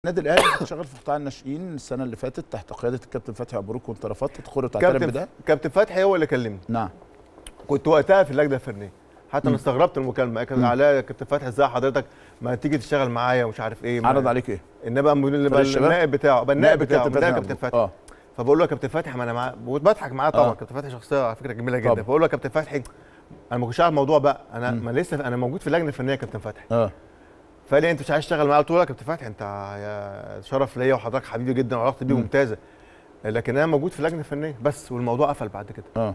النادي الاهلي كنت شغال في قطاع الناشئين السنه اللي فاتت تحت قياده الكابتن فتحي مبروك وانت رفضت تدخل وتعترف كابتن بده كابتن فتحي هو اللي كلمني نعم كنت وقتها في اللجنه الفنيه حتى انا استغربت المكالمه كان عليا يا كابتن فتحي ازاي حضرتك ما تيجي تشتغل معايا ومش عارف ايه عرض عليك ايه؟ ان بقى اللي فريق الشباب؟ النائب بتاعه بقى النائب بتاعه الكابتن ده فتحي كابتن مبروك. فتحي اه فبقول له يا كابتن فتحي ما انا معاه وبضحك معاه طبعا آه. كابتن فتحي شخصيه على فكره جميله طبعا. جدا فبقول له يا كابتن فتحي انا ما كنتش عارف الموضوع بقى انا ما لسه انا موجود في اللجنه الفنيه يا كابتن فتحي اه فقال لي انت مش عايز تشتغل معايا قلت له لا يا كابتن فتحي انت يا شرف ليا وحضرتك حبيبي جدا وعلاقتي بيه مم. ممتازه لكن انا موجود في اللجنه الفنيه بس والموضوع قفل بعد كده اه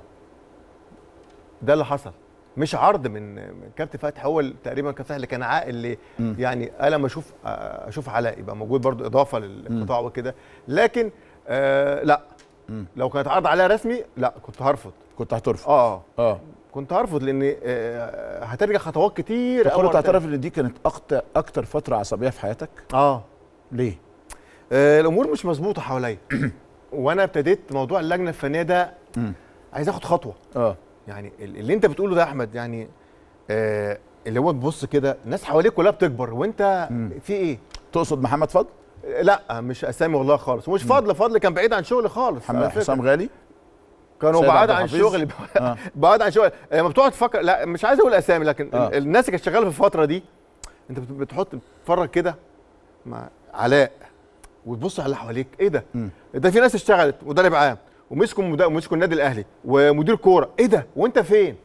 ده اللي حصل مش عرض من من كابتن فتحي هو ال- تقريبا كابتن فتحي اللي كان عاقل اللي مم. يعني انا لما اشوف آه، اشوف علاء يبقى موجود برضو اضافه للقطاع وكده لكن آه لا مم. لو كانت عرض عليها رسمي لا كنت هرفض كنت هترفض اه اه كنت هرفض لان آه هترجع خطوات كتير تدخل أوي وتعترف ان دي كانت اكتر اكتر فتره عصبيه في حياتك اه ليه؟ آه، الامور مش مظبوطه حواليا وانا ابتديت موضوع اللجنه الفنيه ده مم. عايز اخد خطوه اه يعني ال- اللي انت بتقوله ده يا احمد يعني آه اللي هو تبص كده الناس حواليك كلها بتكبر وانت مم. في ايه تقصد محمد فضل؟ آه، لا مش اسامي والله خالص ومش فضل فضل كان بعيد عن شغلي خالص على محمد فكرة. حسام غالي كانوا سيد بعاد عبد عن الحفيظ. شغلي آه. بعاد عن شغلي لما بتقعد تفكر لا مش عايز اقول اسامي لكن آه. ال- الناس اللي كانت شغاله في الفتره دي انت بت- بتحط تتفرج كده مع علاء وتبص على اللي حواليك ايه ده؟ مم. ده في ناس اشتغلت مدرب عام ومسكوا مدا- ومسكوا النادي الاهلي ومدير كوره ايه ده؟ وانت فين؟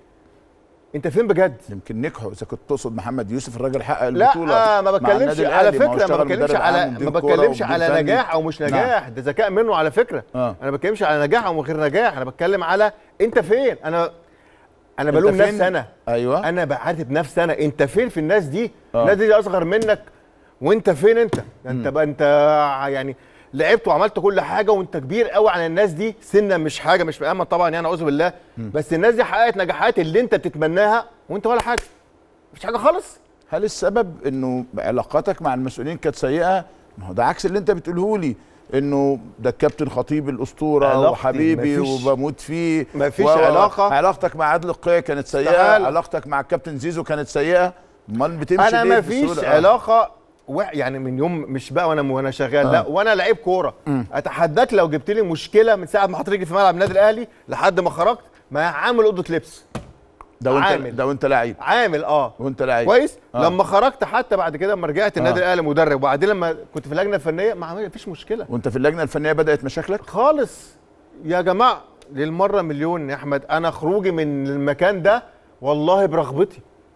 انت فين بجد؟ يمكن نجحوا اذا كنت تقصد محمد يوسف الراجل حقق لا البطوله آه ما مع بتكلمش النادي على الأهلي، ما هو فكره ما اشتغل بتكلمش مدرب عام على ومدير ما كورة بتكلمش ومدير على فني. نجاح او مش نعم. نجاح ده ذكاء منه على فكره اه انا ما بتكلمش على نجاح او غير نجاح انا بتكلم على انت فين انا انا أنت بلوم فين؟ نفسي انا ايوه انا بعاتب نفسي انا انت فين في الناس دي آه. الناس دي اصغر منك وانت فين انت ده انت بقى انت يعني لعبت وعملت كل حاجه وانت كبير قوي عن الناس دي سنا مش حاجه مش مقامه طبعا يعني اعوذ بالله بس الناس دي حققت نجاحات اللي انت بتتمناها وانت ولا حاجه مفيش حاجه خالص هل السبب انه علاقاتك مع المسؤولين كانت سيئه؟ ما هو ده عكس اللي انت بتقوله لي انه ده الكابتن خطيب الاسطوره علاقتي وحبيبي مفيش- وبموت فيه مفيش و- علاقة. علاقتك مع عادل القية كانت سيئه استحالة. علاقتك مع الكابتن زيزو كانت سيئه امال بتمشي انا ليه ما فيش بسهولة؟ آه. علاقه وح يعني من يوم مش بقى وانا وانا شغال آه. لا وانا لعيب كوره اتحداك لو جبت لي مشكله من ساعه ما حطيت رجلي في ملعب النادي الاهلي لحد ما خرجت ما عامل اوضه لبس ده وانت عامل. ده وانت لعيب عامل اه وانت لعيب كويس آه. لما خرجت حتى بعد كده لما رجعت النادي آه. الاهلي مدرب وبعدين لما كنت في اللجنه الفنيه ما عمل فيش مشكله وانت في اللجنه الفنيه بدات مشاكلك خالص يا جماعه للمره مليون يا احمد انا خروجي من المكان ده والله برغبتي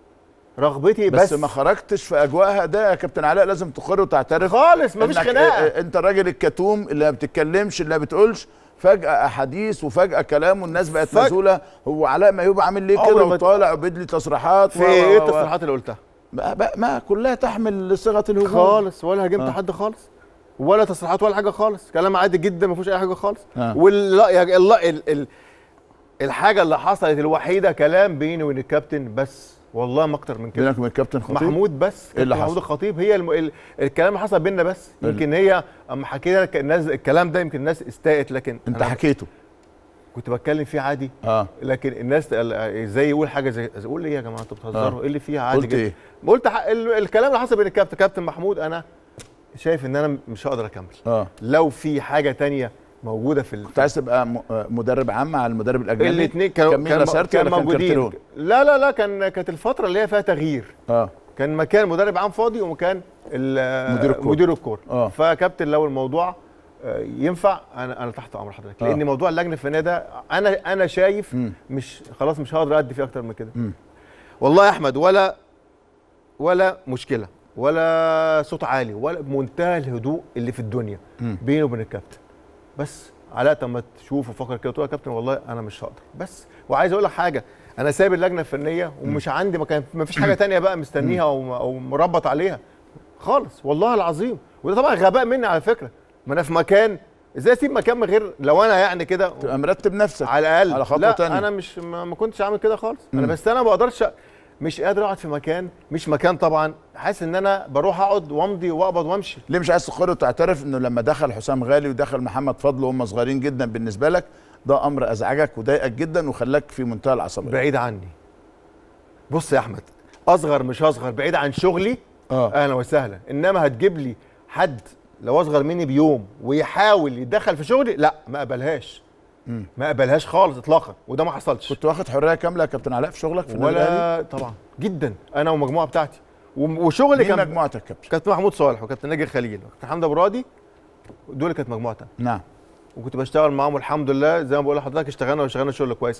رغبتي بس, بس, ما خرجتش في اجواءها ده يا كابتن علاء لازم تقر وتعترف خالص مفيش إنك خناقه آه، انت الراجل الكتوم اللي ما بتتكلمش اللي ما بتقولش فجأة أحاديث وفجأة كلام والناس بقت فج- مذهولة هو علاء ميوب عامل ليه عمري كده ما- وطالع وبيدلي تصريحات في ايه التصريحات اللي قلتها ما, ما, ما كلها تحمل صيغة الهجوم خالص ولا هاجمت آه. حد خالص ولا تصريحات ولا حاجه خالص كلام عادي جدا ما فيهوش اي حاجه خالص آه. ولا يا الله ال ال الحاجه اللي حصلت الوحيده كلام بيني وبين الكابتن بس والله ما اكتر من كده بينك وبين الكابتن خطيب محمود بس إيه اللي كابتن محمود حصل؟ الخطيب هي الم... ال... الكلام اللي حصل بيننا بس ال- يمكن هي اما حكينا لك الناس الكلام ده يمكن الناس استاءت لكن أنت أنا حكيته كنت بتكلم فيه عادي اه لكن الناس تقل- ازاي يقول حاجه زي قول ايه يا جماعه انتوا بتهزروا آه. ايه اللي فيها عادي قلت جدا إيه؟ قلت ح- ال- الكلام اللي حصل بين الكابتن كابتن محمود انا شايف ان انا مش هقدر اكمل اه لو في حاجه تانية موجوده في ال... كنت عايز تبقى م- آه، مدرب عام مع المدرب الأجنبي الاثنين كانوا كان مين كان, لاسارتي كان ولا كان موجودين كارتيرون؟ لا لا لا كان كانت الفتره اللي هي فيها تغيير اه كان مكان مدرب عام فاضي ومكان ال- مدير الكورة. مدير الكوره آه. فكابتن لو الموضوع آه، ينفع انا انا تحت امر حضرتك آه. لان موضوع اللجنه الفنيه ده انا انا شايف مم. مش خلاص مش هقدر ادي فيه اكتر من كده مم. والله يا احمد ولا ولا مشكله ولا صوت عالي ولا بمنتهى الهدوء اللي في الدنيا مم. بيني وبين الكابتن بس علاء طب ما تشوف وفكر كده تقول يا كابتن والله انا مش هقدر بس وعايز اقول لك حاجه انا سايب اللجنه الفنيه ومش عندي مكان ما فيش حاجه تانية بقى مستنيها او او مربط عليها خالص والله العظيم وده طبعا غباء مني على فكره ما انا في مكان ازاي اسيب مكان من غير لو انا يعني كده تبقى مرتب نفسك على الاقل على خطوة لا تانية. انا مش ما, ما كنتش عامل كده خالص انا مم. بس انا ما بقدرش مش قادر اقعد في مكان مش مكان طبعا حاسس ان انا بروح اقعد وامضي واقبض وامشي ليه مش عايز تقر وتعترف انه لما دخل حسام غالي ودخل محمد فضل وهم صغيرين جدا بالنسبه لك ده امر ازعجك وضايقك جدا وخلاك في منتهى العصبيه بعيد عني بص يا احمد اصغر مش اصغر بعيد عن شغلي اه اهلا وسهلا انما هتجيب لي حد لو اصغر مني بيوم ويحاول يتدخل في شغلي لا ما اقبلهاش مم. ما اقبلهاش خالص اطلاقا وده ما حصلش كنت واخد حريه كامله يا كابتن علاء في شغلك في النادي الأهلي؟ ولا طبعا جدا انا والمجموعه بتاعتي وم- وشغلي مين كان مجموعتك يا كابتن كابتن محمود صالح وكابتن ناجي خليل وكابتن حمدي ابو راضي دول كانت مجموعتنا نعم وكنت بشتغل معاهم والحمد لله زي ما بقول لحضرتك اشتغلنا واشتغلنا شغل كويس